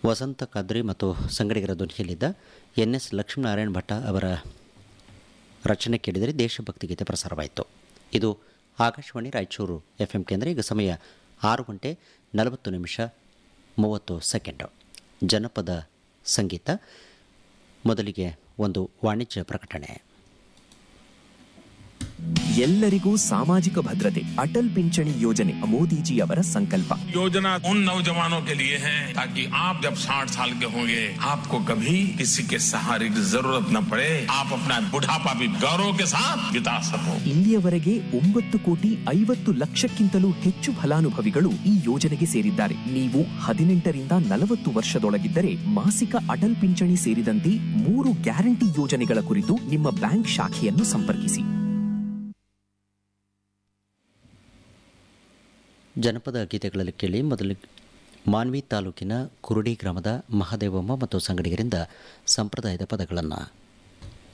ವಸಂತ ಕದ್ರಿ ಮತ್ತು ಸಂಗಡಿಗರ ಧ್ವನಿಯಲ್ಲಿದ್ದ ಎನ್ ಎಸ್ ಲಕ್ಷ್ಮೀನಾರಾಯಣ ಭಟ್ಟ ಅವರ ರಚನೆ ಕೇಳಿದರೆ ದೇಶಭಕ್ತಿ ಗೀತೆ ಪ್ರಸಾರವಾಯಿತು ಇದು ಆಕಾಶವಾಣಿ ರಾಯಚೂರು ಎಫ್ ಎಂ ಕೇಂದ್ರ ಈಗ ಸಮಯ ಆರು ಗಂಟೆ ನಲವತ್ತು ನಿಮಿಷ ಮೂವತ್ತು ಸೆಕೆಂಡು ಜನಪದ ಸಂಗೀತ ಮೊದಲಿಗೆ ಒಂದು ವಾಣಿಜ್ಯ ಪ್ರಕಟಣೆ ಎಲ್ಲರಿಗೂ ಸಾಮಾಜಿಕ ಭದ್ರತೆ ಅಟಲ್ ಪಿಂಚಣಿ ಯೋಜನೆ ಮೋದಿಜಿಯವರ ಸಂಕಲ್ಪ योजना उन नौजवानों के लिए है ताकि आप जब 60 साल के होंगे आपको कभी किसी के सहारे की जरूरत न पड़े आप अपना बुढ़ापा भी गौरव के साथ बिता सको ಇಲ್ಲಿಯವರೆಗೆ ಒಂಬತ್ತು ಕೋಟಿ ಐವತ್ತು ಲಕ್ಷಕ್ಕಿಂತಲೂ ಹೆಚ್ಚು ಫಲಾನುಭವಿಗಳು ಈ ಯೋಜನೆಗೆ ಸೇರಿದ್ದಾರೆ ನೀವು ಹದಿನೆಂಟರಿಂದ ನಲವತ್ತು ವರ್ಷದೊಳಗಿದ್ದರೆ ಮಾಸಿಕ ಅಟಲ್ ಪಿಂಚಣಿ ಸೇರಿದಂತೆ ಮೂರು ಗ್ಯಾರಂಟಿ ಯೋಜನೆಗಳ ಕುರಿತು ನಿಮ್ಮ ಬ್ಯಾಂಕ್ ಶಾಖೆಯನ್ನು ಸಂಪರ್ಕಿಸಿ ಜನಪದ ಗೀತೆಗಳಲ್ಲಿ ಕೇಳಿ ಮೊದಲು ಮಾನ್ವಿ ತಾಲೂಕಿನ ಕುರುಡಿ ಗ್ರಾಮದ ಮಹಾದೇವಮ್ಮ ಮತ್ತು ಸಂಗಡಿಗರಿಂದ ಸಂಪ್ರದಾಯದ ಪದಗಳನ್ನು